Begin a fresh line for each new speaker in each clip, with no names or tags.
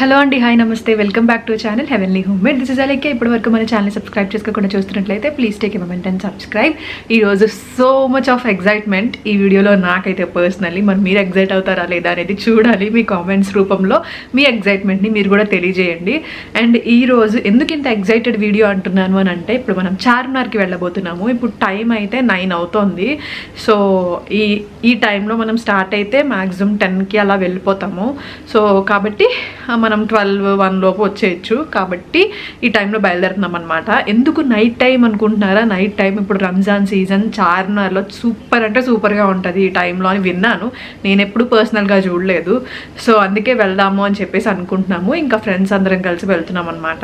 hello అండి hi నమస్తే welcome back to channel heavenly home made this is అలైకే ఇప్పటి వరకు మన ఛానల్ సబ్స్క్రైబ్ చేసుకోకుండా చూస్తున్నట్లయితే please take moment and subscribe ఈరోజు సో మచ్ ఆఫ్ ఎగ్జైట్మెంట్ ఈ వీడియోలో నాకైతే పర్సనల్లీ మరి మీరు ఎగ్జైట్ అవుతారా లేదా అనేది చూడాలి మీ కామెంట్స్ రూపంలో మీ ఎగ్జైట్మెంట్ని మీరు కూడా తెలియజేయండి అండ్ ఈ రోజు ఎందుకు ఇంత ఎగ్జైటెడ్ వీడియో అంటున్నాను అని అంటే ఇప్పుడు మనం చార్మినార్కి వెళ్ళబోతున్నాము ఇప్పుడు టైం అయితే నైన్ అవుతోంది సో ఈ ఈ టైంలో మనం స్టార్ట్ అయితే మ్యాక్సిమం టెన్కి అలా వెళ్ళిపోతాము సో కాబట్టి ఆ, మనం ట్వెల్వ్ వన్ లోపు వచ్చేయచ్చు కాబట్టి ఈ టైంలో బయలుదేరుతున్నాం అనమాట ఎందుకు నైట్ టైం అనుకుంటున్నారా నైట్ టైం ఇప్పుడు రంజాన్ సీజన్ చార్మినార్లో సూపర్ అంటే సూపర్గా ఉంటుంది ఈ టైంలో అని విన్నాను నేను ఎప్పుడు పర్సనల్గా చూడలేదు సో అందుకే వెళ్దాము అని చెప్పేసి అనుకుంటున్నాము ఇంకా ఫ్రెండ్స్ అందరం కలిసి వెళ్తున్నాం అనమాట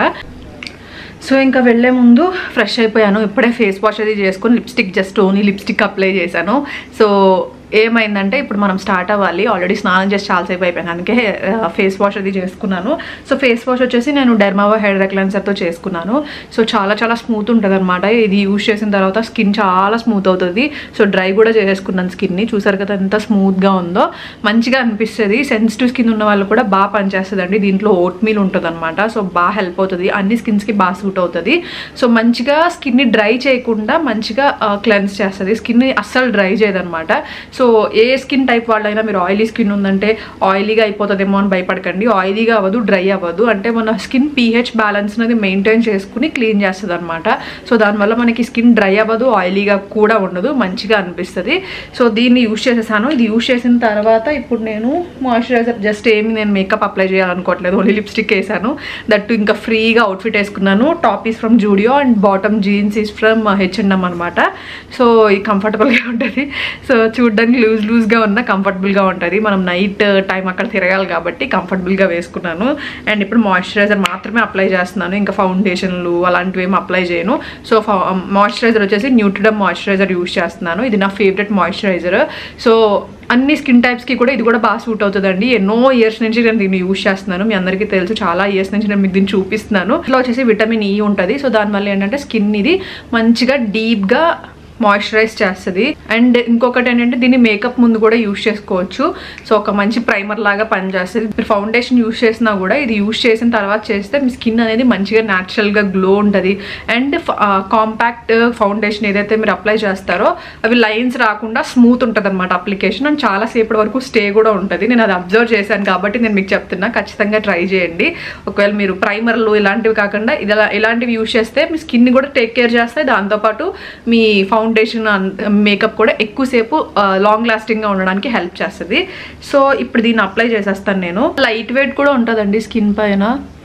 సో ఇంకా వెళ్ళే ముందు ఫ్రెష్ అయిపోయాను ఇప్పుడే ఫేస్ వాష్ అది చేసుకొని lipstick just only lipstick apply చేశాను సో ఏమైందంటే ఇప్పుడు మనం స్టార్ట్ అవ్వాలి ఆల్రెడీ స్నానం చేసి చాలాసేపు అయిపోయాను అందుకే ఫేస్ వాష్ అది చేసుకున్నాను సో ఫేస్ వాష్ వచ్చేసి నేను డెర్మావా హెయిర్ రెక్లెన్సర్తో చేసుకున్నాను సో చాలా చాలా స్మూత్ ఉంటుంది అనమాట ఇది యూజ్ చేసిన తర్వాత స్కిన్ చాలా స్మూత్ అవుతుంది సో డ్రై కూడా చేసుకున్నాను స్కిన్ని చూసారు కదా ఎంత స్మూత్గా ఉందో మంచిగా అనిపిస్తుంది సెన్సిటివ్ స్కిన్ ఉన్న వాళ్ళు కూడా బాగా పనిచేస్తుందండి దీంట్లో ఓట్ మీల్ ఉంటుంది అనమాట సో బాగా హెల్ప్ అవుతుంది అన్ని స్కిన్స్కి బాగా సూట్ అవుతుంది సో మంచిగా స్కిన్ని డ్రై చేయకుండా మంచిగా క్లెన్స్ చేస్తుంది స్కిన్ని అస్సలు డ్రై చేయదనమాట సో ఏ స్కిన్ టైప్ వాళ్ళైనా మీరు ఆయిలీ స్కిన్ ఉందంటే ఆయిలీగా అయిపోతుందేమో అని భయపడకండి ఆయిలీగా అవ్వదు డ్రై అవ్వదు అంటే మన స్కిన్ పీహెచ్ బ్యాలెన్స్ అనేది మెయింటైన్ చేసుకుని క్లీన్ చేస్తుంది అనమాట సో దానివల్ల మనకి స్కిన్ డ్రై అవ్వదు ఆయిలీగా కూడా ఉండదు మంచిగా అనిపిస్తుంది సో దీన్ని యూజ్ చేసేసాను ఇది యూజ్ చేసిన తర్వాత ఇప్పుడు నేను మాయిశ్చరైజర్ జస్ట్ ఏమి నేను మేకప్ అప్లై చేయాలనుకోవట్లేదు ఓన్లీ లిప్స్టిక్ వేసాను దట్టు ఇంకా ఫ్రీగా అవుట్ఫిట్ వేసుకున్నాను top is from Zudio and bottom jeans is from H and M అనమాట సో ఇది కంఫర్టబుల్గా ఉంటుంది సో చూడ్డానికి లూజ్ లూజ్గా ఉన్న కంఫర్టబుల్గా ఉంటుంది మనం నైట్ టైం అక్కడ తిరగాలి కాబట్టి కంఫర్టబుల్గా వేసుకున్నాను అండ్ ఇప్పుడు మాయిశ్చరైజర్ మాత్రమే అప్లై చేస్తున్నాను ఇంకా ఫౌండేషన్లు అలాంటివి ఏమి అప్లై చేయను సో మాయిశ్చరైజర్ వచ్చేసి న్యూట్రిడమ్ మాయిశ్చరైజర్ యూస్ చేస్తున్నాను ఇది నా ఫేవరెట్ మాయిశ్చరైజర్ సో అన్ని స్కిన్ టైప్స్కి కూడా ఇది కూడా బాగా సూట్ అవుతుందండి ఎన్నో ఇయర్స్ నుంచి నేను దీన్ని యూస్ చేస్తున్నాను మీ అందరికీ తెలుసు చాలా ఇయర్స్ నుంచి నేను మీకు దీన్ని చూపిస్తున్నాను ఇట్లా వచ్చేసి విటమిన్ ఈ ఉంటుంది సో దానివల్ల ఏంటంటే స్కిన్ ఇది మంచిగా డీప్గా మాయిశ్చరైజ్ చేస్తుంది అండ్ ఇంకొకటి ఏంటంటే దీన్ని మేకప్ ముందు కూడా యూస్ చేసుకోవచ్చు సో ఒక మంచి ప్రైమర్ లాగా పనిచేస్తుంది మీరు ఫౌండేషన్ యూస్ చేసినా కూడా ఇది యూస్ చేసిన తర్వాత చేస్తే మీ స్కిన్ అనేది మంచిగా న్యాచురల్గా గ్లో ఉంటుంది అండ్ కాంపాక్ట్ ఫౌండేషన్ ఏదైతే మీరు అప్లై చేస్తారో అవి లైన్స్ రాకుండా స్మూత్ ఉంటుంది అనమాట అప్లికేషన్ అండ్ చాలా సేపటి వరకు స్టే కూడా ఉంటుంది నేను అది అబ్జర్వ్ చేశాను కాబట్టి నేను మీకు చెప్తున్నా ఖచ్చితంగా ట్రై చేయండి ఒకవేళ మీరు ప్రైమర్లు ఇలాంటివి కాకుండా ఇది ఇలాంటివి యూస్ చేస్తే మీ స్కిన్ కూడా టేక్ కేర్ చేస్తాయి దాంతోపాటు మీ ఫౌండేషన్ మేకప్ కూడా ఎక్కువసేపు లాంగ్ లాస్టింగ్గా ఉండడానికి హెల్ప్ చేస్తుంది సో ఇప్పుడు దీన్ని అప్లై చేసేస్తాను నేను లైట్ వెయిట్ కూడా ఉంటుందండి స్కిన్ పైన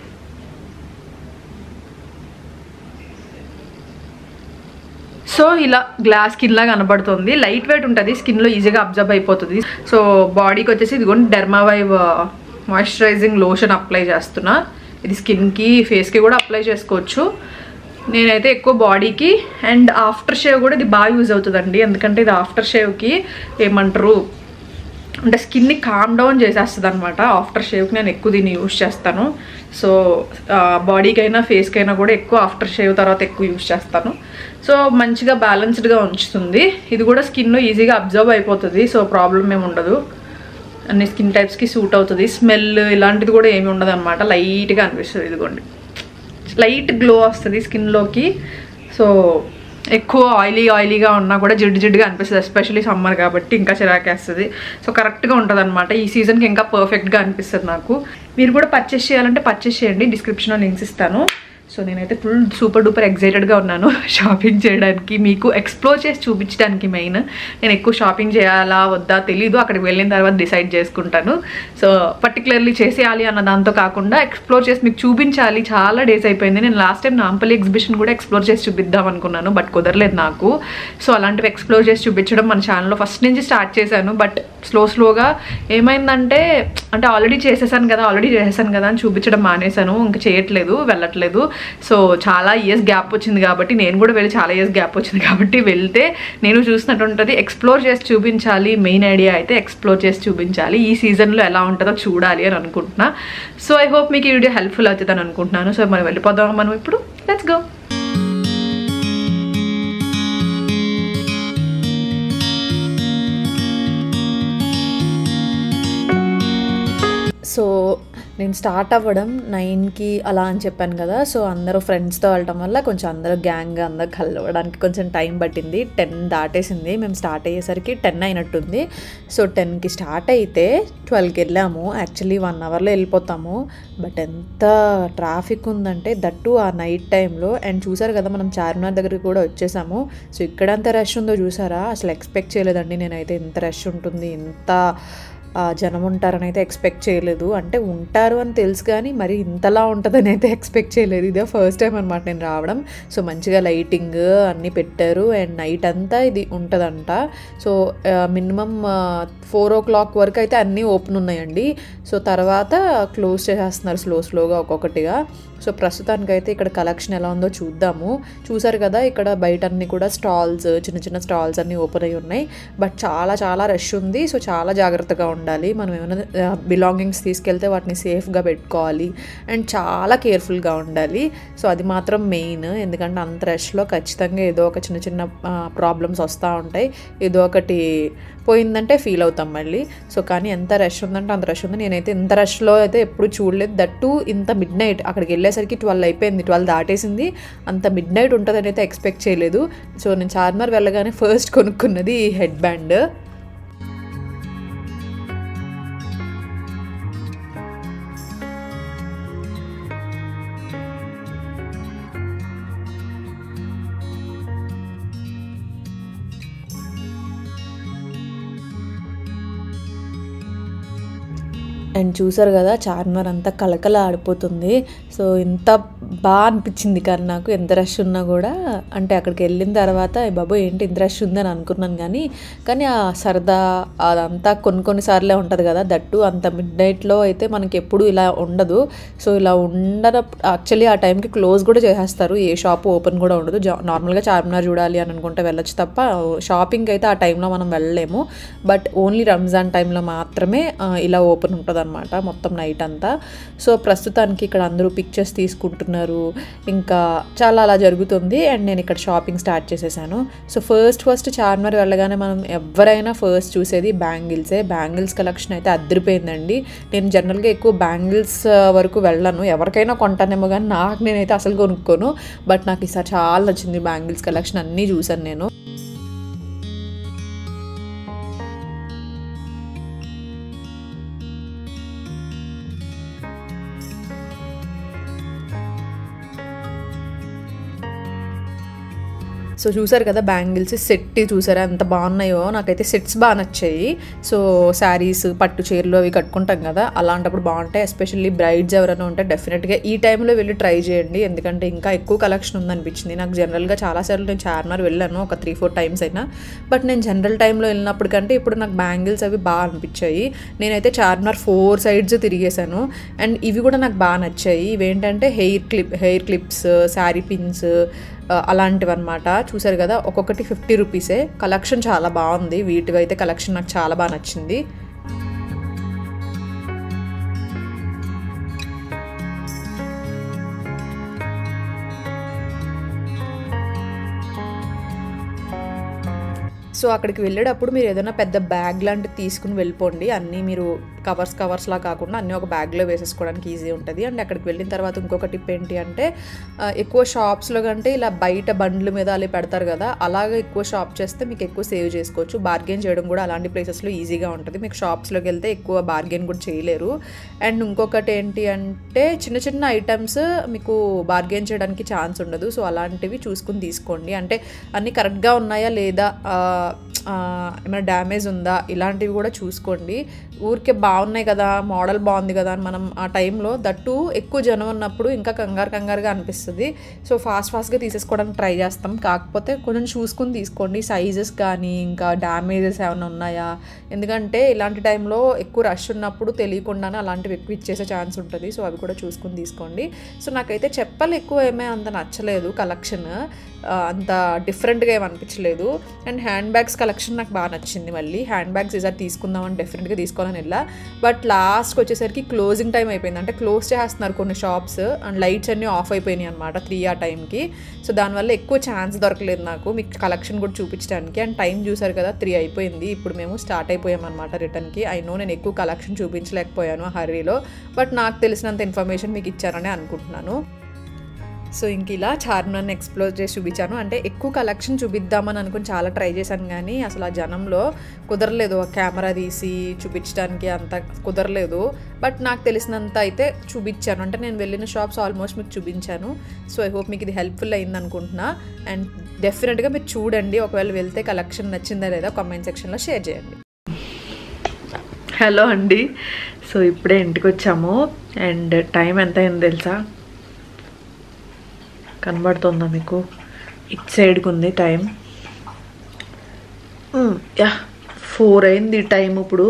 సో ఇలా గ్లాస్ స్కిన్ లాగా కనబడుతుంది లైట్ వెయిట్ ఉంటుంది స్కిన్లో ఈజీగా అబ్జర్వ్ అయిపోతుంది సో బాడీకి వచ్చేసి ఇదిగోండి డెర్మావైవ్ మాయిశ్చరైజింగ్ లోషన్ అప్లై చేస్తున్నా ఇది స్కిన్కి ఫేస్కి కూడా అప్లై చేసుకోవచ్చు నేనైతే ఎక్కువ బాడీకి అండ్ ఆఫ్టర్ షేవ్ కూడా ఇది బాగా యూజ్ అవుతుందండి ఎందుకంటే ఇది ఆఫ్టర్ షేవ్కి ఏమంటారు అంటే స్కిన్ని కామ్ డౌన్ చేసేస్తుంది అనమాట ఆఫ్టర్ షేవ్కి నేను ఎక్కువ దీన్ని యూజ్ చేస్తాను సో బాడీకైనా ఫేస్కైనా కూడా ఎక్కువ ఆఫ్టర్ షేవ్ తర్వాత ఎక్కువ యూజ్ చేస్తాను సో మంచిగా బ్యాలెన్స్డ్గా ఉంచుతుంది ఇది కూడా స్కిన్లో ఈజీగా అబ్జర్వ్ అయిపోతుంది సో ప్రాబ్లం ఏమి ఉండదు అన్ని స్కిన్ టైప్స్కి సూట్ అవుతుంది స్మెల్ ఇలాంటిది కూడా ఏమి ఉండదు అనమాట లైట్గా అనిపిస్తుంది ఇదిగోండి లైట్ గ్లో వస్తుంది స్కిన్లోకి సో ఎక్కువ ఆయిలీ ఆయిలీగా ఉన్నా కూడా జిడ్డు జిడ్డుగా అనిపిస్తుంది ఎస్పెషల్లీ సమ్మర్ కాబట్టి ఇంకా చిరాకేస్తుంది సో కరెక్ట్గా ఉంటుంది అనమాట ఈ సీజన్కి ఇంకా పర్ఫెక్ట్గా అనిపిస్తుంది నాకు మీరు కూడా పర్చేస్ చేయాలంటే పర్చేస్ చేయండి డిస్క్రిప్షన్లో లింక్స్ ఇస్తాను సో నేనైతే ఫుల్ సూపర్ డూపర్ ఎగ్జైటెడ్గా ఉన్నాను షాపింగ్ చేయడానికి మీకు ఎక్స్ప్లోర్ చేసి చూపించడానికి మెయిన్ నేను ఎక్కువ షాపింగ్ చేయాలా వద్దా తెలీదు అక్కడికి వెళ్ళిన తర్వాత డిసైడ్ చేసుకుంటాను సో పర్టికులర్లీ చేసేయాలి అన్న దాంతో కాకుండా ఎక్స్ప్లోర్ చేసి మీకు చూపించాలి చాలా డేస్ అయిపోయింది నేను లాస్ట్ టైం నాంపల్లి ఎగ్జిబిషన్ కూడా ఎక్స్ప్లోర్ చేసి చూపిద్దాం అనుకున్నాను బట్ కుదరలేదు నాకు సో అలాంటివి ఎక్స్ప్లోర్ చేసి చూపించడం మన ఛానల్లో ఫస్ట్ నుంచి స్టార్ట్ చేశాను బట్ స్లో స్లోగా ఏమైందంటే అంటే ఆల్రెడీ చేసేసాను కదా ఆల్రెడీ చేసేసాను కదా అని చూపించడం మానేశాను ఇంకా చేయట్లేదు వెళ్ళట్లేదు సో చాలా ఇయర్స్ గ్యాప్ వచ్చింది కాబట్టి నేను కూడా వెళ్ళి చాలా ఇయర్స్ గ్యాప్ వచ్చింది కాబట్టి వెళ్తే నేను చూసినట్టు ఉంటుంది ఎక్స్ప్లోర్ చేసి చూపించాలి మెయిన్ ఐడియా అయితే ఎక్స్ప్లోర్ చేసి చూపించాలి ఈ సీజన్లో ఎలా ఉంటుందో చూడాలి అని అనుకుంటున్నా సో ఐ హోప్ మీకు ఈ వీడియో హెల్ప్ఫుల్ అవుతుందని అనుకుంటున్నాను సో మనం వెళ్ళిపోదాం మనం ఇప్పుడు లెట్స్ గో సో
నేను స్టార్ట్ అవ్వడం నైన్కి అలా అని చెప్పాను కదా సో అందరూ ఫ్రెండ్స్తో వెళ్ళటం వల్ల కొంచెం అందరూ గ్యాంగ్ అందరూ కలవడానికి కొంచెం టైం పట్టింది టెన్ దాటేసింది మేము స్టార్ట్ అయ్యేసరికి టెన్ అయినట్టుంది సో టెన్కి స్టార్ట్ అయితే ట్వెల్వ్కి వెళ్ళాము యాక్చువల్లీ వన్ అవర్లో వెళ్ళిపోతాము బట్ ఎంత ట్రాఫిక్ ఉందంటే దట్టు ఆ నైట్ టైంలో అండ్ చూసారు కదా మనం చార్మినార్ దగ్గరికి కూడా వచ్చేసాము సో ఇక్కడ ఎంత రష్ ఉందో చూసారా అసలు ఎక్స్పెక్ట్ చేయలేదండి నేనైతే ఇంత రష్ ఉంటుంది ఇంత ఆ, జనం ఉంటారని అయితే ఎక్స్పెక్ట్ చేయలేదు అంటే ఉంటారు అని తెలుసు కానీ మరి ఇంతలా ఉంటుందని అయితే ఎక్స్పెక్ట్ చేయలేదు ఇదే ఫస్ట్ టైం అనమాట నేను రావడం సో మంచిగా లైటింగ్ అన్నీ పెట్టారు అండ్ నైట్ అంతా ఇది ఉంటుందంట so minimum four o'clock వరకు అయితే అన్నీ ఓపెన్ ఉన్నాయండి సో తర్వాత క్లోజ్ చేసేస్తున్నారు స్లో స్లోగా ఒక్కొక్కటిగా సో ప్రస్తుతానికైతే ఇక్కడ కలెక్షన్ ఎలా ఉందో చూద్దాము చూసారు కదా ఇక్కడ బయట అన్ని కూడా స్టాల్స్ చిన్న చిన్న స్టాల్స్ అన్నీ ఓపెన్ అయి ఉన్నాయి బట్ చాలా చాలా రష్ ఉంది సో చాలా జాగ్రత్తగా ఉండాలి మనం ఏమైనా బిలాంగింగ్స్ తీసుకెళ్తే వాటిని సేఫ్గా పెట్టుకోవాలి అండ్ చాలా కేర్ఫుల్గా ఉండాలి సో అది మాత్రం మెయిన్ ఎందుకంటే అంత రష్లో ఖచ్చితంగా ఏదో ఒక చిన్న చిన్న ప్రాబ్లమ్స్ వస్తూ ఉంటాయి ఏదో ఒకటి పోయిందంటే ఫీల్ అవుతాం మళ్ళీ సో కానీ ఎంత రష్ ఉందంటే అంత రష్ ఉంది నేనైతే ఇంత రష్లో అయితే ఎప్పుడు చూడలేదు దట్టు ఇంత మిడ్ నైట్ అక్కడికి వెళ్ళేసరికి ట్వెల్వ్ అయిపోయింది ట్వెల్వ్ దాటేసింది అంత మిడ్ నైట్ ఉంటుందని అయితే ఎక్స్పెక్ట్ చేయలేదు సో నేను చార్మినార్ వెళ్ళగానే ఫస్ట్ కొనుక్కున్నది ఈ హెడ్ బ్యాండ్ అండ్ చూసారు కదా చార్మినార్ అంతా కలకల ఆడిపోతుంది సో ఇంత బాగా అనిపించింది కానీ నాకు ఎంత రష్ ఉన్నా కూడా అంటే అక్కడికి వెళ్ళిన తర్వాత "ఏ బాబు ఏంటి ఇంత రష్ ఉందని అనుకున్నాను కానీ కానీ ఆ సరదా అదంతా కొన్ని కొన్నిసార్లే ఉంటుంది కదా దట్టు అంత మిడ్ నైట్లో అయితే మనకి ఎప్పుడు ఇలా ఉండదు సో ఇలా ఉండనప్పుడు యాక్చువల్లీ ఆ టైంకి క్లోజ్ కూడా చేసేస్తారు ఏ షాప్ ఓపెన్ కూడా ఉండదు జా నార్మల్గా చార్మినార్ చూడాలి అని అనుకుంటే వెళ్ళొచ్చు తప్ప షాపింగ్ అయితే ఆ టైంలో మనం వెళ్ళలేము బట్ ఓన్లీ రంజాన్ టైంలో మాత్రమే ఆ, ఇలా ఓపెన్ ఉంటుంది అనమాట మొత్తం నైట్ అంతా సో ప్రస్తుతానికి ఇక్కడ అందరూ పిక్చర్స్ తీసుకుంటున్నారు ఇంకా చాలా అలా జరుగుతుంది అండ్ నేను ఇక్కడ షాపింగ్ స్టార్ట్ చేసేసాను సో ఫస్ట్ ఫస్ట్ చార్మినార్ వెళ్ళగానే మనం ఎవరైనా ఫస్ట్ చూసేది బ్యాంగిల్సే బ్యాంగిల్స్ కలెక్షన్ అయితే అద్దరిపోయిందండి నేను జనరల్గా ఎక్కువ బ్యాంగిల్స్ వరకు వెళ్ళను ఎవరికైనా కొంటానేమో కానీ నాకు నేనైతే అసలు కొనుక్కోను బట్ నాకు ఈసారి చాలా నచ్చింది బ్యాంగిల్స్ కలెక్షన్ అన్నీ చూసాను నేను సో చూసారు కదా బ్యాంగిల్స్ సెట్ చూసారా ఎంత బాగున్నాయో నాకైతే సెట్స్ బాగా నచ్చాయి సో శారీస్ పట్టు చీరలు అవి కట్టుకుంటాం కదా అలాంటప్పుడు బాగుంటాయి ఎస్పెషల్లీ బ్రైడ్స్ ఎవరైనా ఉంటే డెఫినెట్గా ఈ టైంలో వెళ్ళి ట్రై చేయండి ఎందుకంటే ఇంకా ఎక్కువ కలెక్షన్ ఉందనిపించింది నాకు జనరల్గా చాలాసార్లు నేను చార్మినార్ వెళ్ళాను ఒక త్రీ ఫోర్ టైమ్స్ అయినా బట్ నేను జనరల్ టైంలో వెళ్ళినప్పుడు కంటే ఇప్పుడు నాకు బ్యాంగిల్స్ అవి బాగా అనిపించాయి నేనైతే చార్మినార్ ఫోర్ సైడ్స్ తిరిగేశాను అండ్ ఇవి కూడా నాకు బాగా నచ్చాయి ఇవేంటంటే hair clip hair clips sari pins అలాంటివి అనమాట చూసారు కదా ఒక్కొక్కటి ఫిఫ్టీ రూపీసే కలెక్షన్ చాలా బాగుంది వీటివి అయితే కలెక్షన్ నాకు చాలా బాగా నచ్చింది సో అక్కడికి వెళ్ళేటప్పుడు మీరు ఏదైనా పెద్ద బ్యాగ్ లాంటిది తీసుకుని వెళ్ళిపోండి అన్నీ మీరు కవర్స్ కవర్స్లా కాకుండా అన్నీ ఒక బ్యాగ్లో వేసేసుకోవడానికి ఈజీ ఉంటుంది అండ్ అక్కడికి వెళ్ళిన తర్వాత ఇంకొక టిప్ ఏంటి అంటే ఆ, ఎక్కువ షాప్స్లో కంటే ఇలా బయట బండ్ల మీద అలా పెడతారు కదా అలాగే ఎక్కువ షాప్ చేస్తే మీకు ఎక్కువ సేవ్ చేసుకోవచ్చు బార్గెన్ చేయడం కూడా అలాంటి ప్లేసెస్లో ఈజీగా ఉంటుంది మీకు షాప్స్లోకి వెళ్తే ఎక్కువ బార్గెన్ కూడా చేయలేరు అండ్ ఇంకొకటి ఏంటి అంటే చిన్న చిన్న ఐటమ్స్ మీకు బార్గెన్ చేయడానికి ఛాన్స్ ఉండదు సో అలాంటివి చూసుకుని తీసుకోండి అంటే అన్నీ కరెక్ట్గా ఉన్నాయా లేదా ఆ, ఆ, ఏమైనా డ్యామేజ్ ఉందా ఇలాంటివి కూడా చూసుకోండి ఊరికే బాగున్నాయి కదా మోడల్ బాగుంది కదా అని మనం ఆ టైంలో దట్టు ఎక్కువ జనం ఉన్నప్పుడు ఇంకా కంగారు కంగారుగా అనిపిస్తుంది సో ఫాస్ట్ ఫాస్ట్గా తీసేసుకోవడానికి ట్రై చేస్తాం కాకపోతే కొంచెం చూసుకుని తీసుకోండి సైజెస్ కానీ ఇంకా డ్యామేజెస్ ఏమైనా ఉన్నాయా ఎందుకంటే ఇలాంటి టైంలో ఎక్కువ రష్ ఉన్నప్పుడు తెలియకుండానే అలాంటివి ఎక్కువ ఇచ్చేసే ఛాన్స్ ఉంటుంది సో అవి కూడా చూసుకుని తీసుకోండి సో నాకైతే చెప్పలు ఎక్కువ ఏమీ అంత నచ్చలేదు కలెక్షన్ అంత డిఫరెంట్గా ఏమి అనిపించలేదు అండ్ హ్యాండ్ బ్యాగ్స్ కలెక్షన్ నాకు బాగా నచ్చింది మళ్ళీ హ్యాండ్ బ్యాగ్స్ ఈసారి తీసుకుందామని డెఫినెట్గా తీసుకోవాలని వెళ్ళా బట్ లాస్ట్కి వచ్చేసరికి క్లోజింగ్ టైం అయిపోయింది అంటే క్లోజ్ చేస్తున్నారు కొన్ని షాప్స్ అండ్ లైట్స్ అన్నీ ఆఫ్ అయిపోయినాయి అనమాట త్రీ ఆ టైంకి సో దానివల్ల ఎక్కువ ఛాన్స్ దొరకలేదు నాకు మీకు కలెక్షన్ కూడా చూపించడానికి అండ్ టైం చూసారు కదా త్రీ అయిపోయింది ఇప్పుడు మేము స్టార్ట్ అయిపోయాం అనమాట రిటర్న్కి ఐ నో నేను ఎక్కువ కలెక్షన్ చూపించలేకపోయాను ఆ హర్రీలో బట్ నాకు తెలిసినంత ఇన్ఫర్మేషన్ మీకు ఇచ్చారని అనుకుంటున్నాను సో ఇంక ఇలా చార్మినార్ని ఎక్స్ప్లోర్ చేసి చూపించాను అంటే ఎక్కువ కలెక్షన్ చూపిద్దామని అనుకుని చాలా ట్రై చేశాను కానీ అసలు ఆ జనంలో కుదరలేదు ఆ కెమెరా తీసి చూపించడానికి అంత కుదరలేదు బట్ నాకు తెలిసినంత అయితే చూపించాను అంటే నేను వెళ్ళిన షాప్స్ ఆల్మోస్ట్ మీకు చూపించాను సో ఐ హోప్ మీకు ఇది హెల్ప్ఫుల్ అయింది అనుకుంటున్నా అండ్ డెఫినెట్గా మీరు చూడండి ఒకవేళ వెళ్తే కలెక్షన్ నచ్చిందా లేదా కామెంట్ సెక్షన్లో షేర్ చేయండి
హలో అండి సో ఇప్పుడే ఇంటికి వచ్చాము అండ్ టైం ఎంత అయింది తెలుసా కనబడుతుందా మీకు ఇట్ సైడ్కి ఉంది టైం మ్, యా ఫోర్ అయింది టైం ఇప్పుడు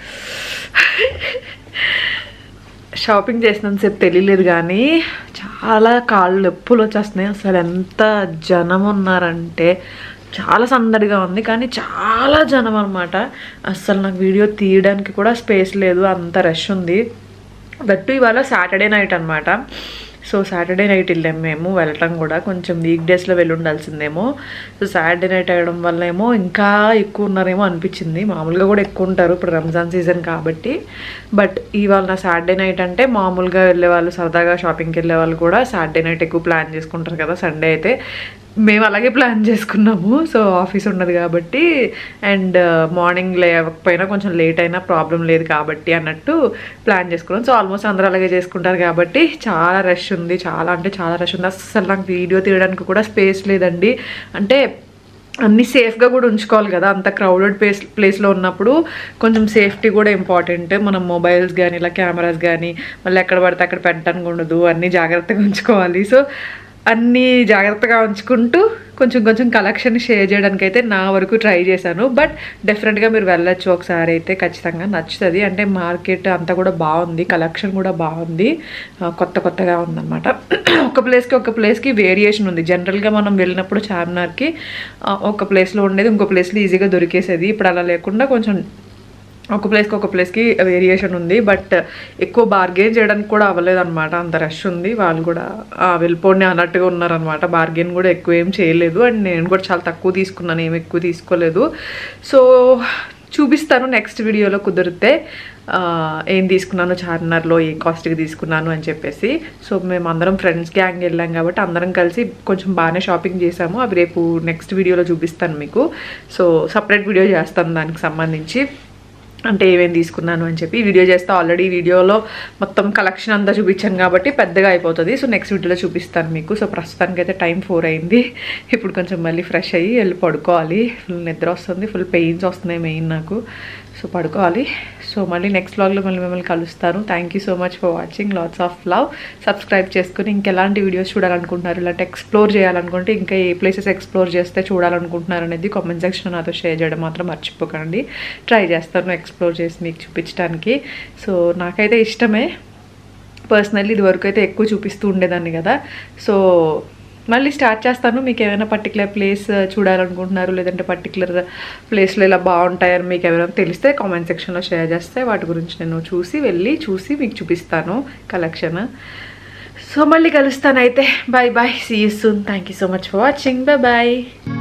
షాపింగ్ చేసినంతసేపు తెలియలేదు కానీ చాలా కాళ్ళు నొప్పులు వచ్చేస్తున్నాయి అసలు ఎంత జనం ఉన్నారంటే చాలా సందడిగా ఉంది కానీ చాలా జనం అనమాట అస్సలు నాకు వీడియో తీయడానికి కూడా స్పేస్ లేదు అంత రష్ ఉంది దట్టు ఇవాళ సాటర్డే నైట్ అనమాట సో సాటర్డే నైట్ వెళ్ళాం మేము వెళ్ళటం కూడా కొంచెం వీక్ డేస్లో వెళ్ళి ఉండాల్సిందేమో సో సాటర్డే నైట్ అయ్యడం వల్ల ఏమో ఇంకా ఎక్కువ ఉన్నారేమో అనిపించింది మామూలుగా కూడా ఎక్కువ ఉంటారు ఇప్పుడు రంజాన్ సీజన్ కాబట్టి బట్ ఇవాళ నా సాటర్డే నైట్ అంటే మామూలుగా వెళ్ళే వాళ్ళు సరదాగా షాపింగ్కి వెళ్ళే వాళ్ళు కూడా సాటర్డే నైట్ ఎక్కువ ప్లాన్ చేసుకుంటారు కదా సండే అయితే మేము అలాగే ప్లాన్ చేసుకున్నాము సో ఆఫీస్ ఉన్నది కాబట్టి అండ్ మార్నింగ్ లేకపోయినా కొంచెం లేట్ అయినా ప్రాబ్లం లేదు కాబట్టి అన్నట్టు ప్లాన్ చేసుకున్నాం సో ఆల్మోస్ట్ అందరూ అలాగే చేసుకుంటారు కాబట్టి చాలా రష్ ఉంది చాలా అంటే చాలా రష్ ఉంది అసలు నాకు వీడియో తీయడానికి కూడా స్పేస్ లేదండి అంటే అన్ని సేఫ్గా కూడా ఉంచుకోవాలి కదా అంత క్రౌడెడ్ ప్లేస్ ప్లేస్లో ఉన్నప్పుడు కొంచెం సేఫ్టీ కూడా ఇంపార్టెంట్ మనం మొబైల్స్ కానీ ఇలా కెమెరాస్ కానీ మళ్ళీ ఎక్కడ పడితే అక్కడ పెట్టడానికి ఉండదు అన్నీ జాగ్రత్తగా ఉంచుకోవాలి సో అన్నీ జాగ్రత్తగా ఉంచుకుంటూ కొంచెం కొంచెం కలెక్షన్ షేర్ చేయడానికి అయితే నా వరకు ట్రై చేశాను బట్ డెఫినెట్గా మీరు వెళ్ళొచ్చు ఒకసారి అయితే ఖచ్చితంగా నచ్చుతుంది అంటే మార్కెట్ అంతా కూడా బాగుంది కలెక్షన్ కూడా బాగుంది ఆ, కొత్త కొత్తగా ఉందన్నమాట ఒక ప్లేస్కి ఒక ప్లేస్కి వేరియేషన్ ఉంది జనరల్గా మనం వెళ్ళినప్పుడు చార్మినార్కి ఆ, ఒక ప్లేస్లో ఉండేది ఇంకో ప్లేస్లో ఈజీగా దొరికేసేది ఇప్పుడు అలా లేకుండా కొంచెం ఒక ప్లేస్కి ఒక ప్లేస్కి వేరియేషన్ ఉంది బట్ ఎక్కువ బార్గెన్ చేయడానికి కూడా అవ్వలేదు అనమాట అంత రష్ ఉంది వాళ్ళు కూడా "ఆ, వెళ్ళిపోండి అన్నట్టుగా ఉన్నారనమాట బార్గెన్ కూడా ఎక్కువ ఏం చేయలేదు అండ్ నేను కూడా చాలా తక్కువ తీసుకున్నాను ఏం ఎక్కువ తీసుకోలేదు సో చూపిస్తాను నెక్స్ట్ వీడియోలో కుదిరితే ఆ, ఏం తీసుకున్నాను చార్మినార్లో ఏ కాస్ట్కి తీసుకున్నాను అని చెప్పేసి సో మేము అందరం ఫ్రెండ్స్ గ్యాంగ్ వెళ్ళాం కాబట్టి అందరం కలిసి కొంచెం బాగానే షాపింగ్ చేసాము అవి రేపు నెక్స్ట్ వీడియోలో చూపిస్తాను మీకు సో సపరేట్ వీడియో చేస్తాను దానికి సంబంధించి అంటే ఏమేమి తీసుకున్నాను అని చెప్పి వీడియో చేస్తే ఆల్రెడీ వీడియోలో మొత్తం కలెక్షన్ అంతా చూపించాను కాబట్టి పెద్దగా అయిపోతుంది సో నెక్స్ట్ వీడియోలో చూపిస్తాను మీకు సో ప్రస్తుతానికి అయితే టైం ఫోర్ అయింది ఇప్పుడు కొంచెం మళ్ళీ ఫ్రెష్ అయ్యి వెళ్ళి పడుకోవాలి ఫుల్ నిద్ర వస్తుంది ఫుల్ పెయిన్స్ వస్తున్నాయి మెయిన్ నాకు సో పడుకోవాలి సో మళ్ళీ నెక్స్ట్ వ్లాగ్లో మళ్ళీ మిమ్మల్ని కలుస్తాను thank you so much for watching lots of love subscribe చేసుకుని ఇంకెలాంటి వీడియోస్ చూడాలనుకుంటున్నారు ఇలాంటి ఎక్స్ప్లోర్ చేయాలనుకుంటే ఇంకా ఏ ప్లేసెస్ ఎక్స్ప్లోర్ చేస్తే చూడాలనుకుంటున్నారు అనేది కామెంట్ సెక్షన్ నాతో షేర్ చేయడం మాత్రం మర్చిపోకండి ట్రై చేస్తాను ఎక్స్ప్లోర్ చేసి మీకు చూపించడానికి సో నాకైతే ఇష్టమే పర్సనల్లీ ఇది వరకు అయితే ఎక్కువ చూపిస్తూ ఉండేదాన్ని కదా సో మళ్ళీ స్టార్ట్ చేస్తాను మీకు ఏమైనా పర్టికులర్ ప్లేస్ చూడాలనుకుంటున్నారు లేదంటే పర్టికులర్ ప్లేస్లో ఇలా బాగుంటాయని మీకు ఏమైనా తెలిస్తే కామెంట్ సెక్షన్లో షేర్ చేస్తే వాటి గురించి నేను చూసి వెళ్ళి చూసి మీకు చూపిస్తాను కలెక్షన్ సో మళ్ళీ కలుస్తాను అయితే bye bye see you soon thank you so much for watching bye bye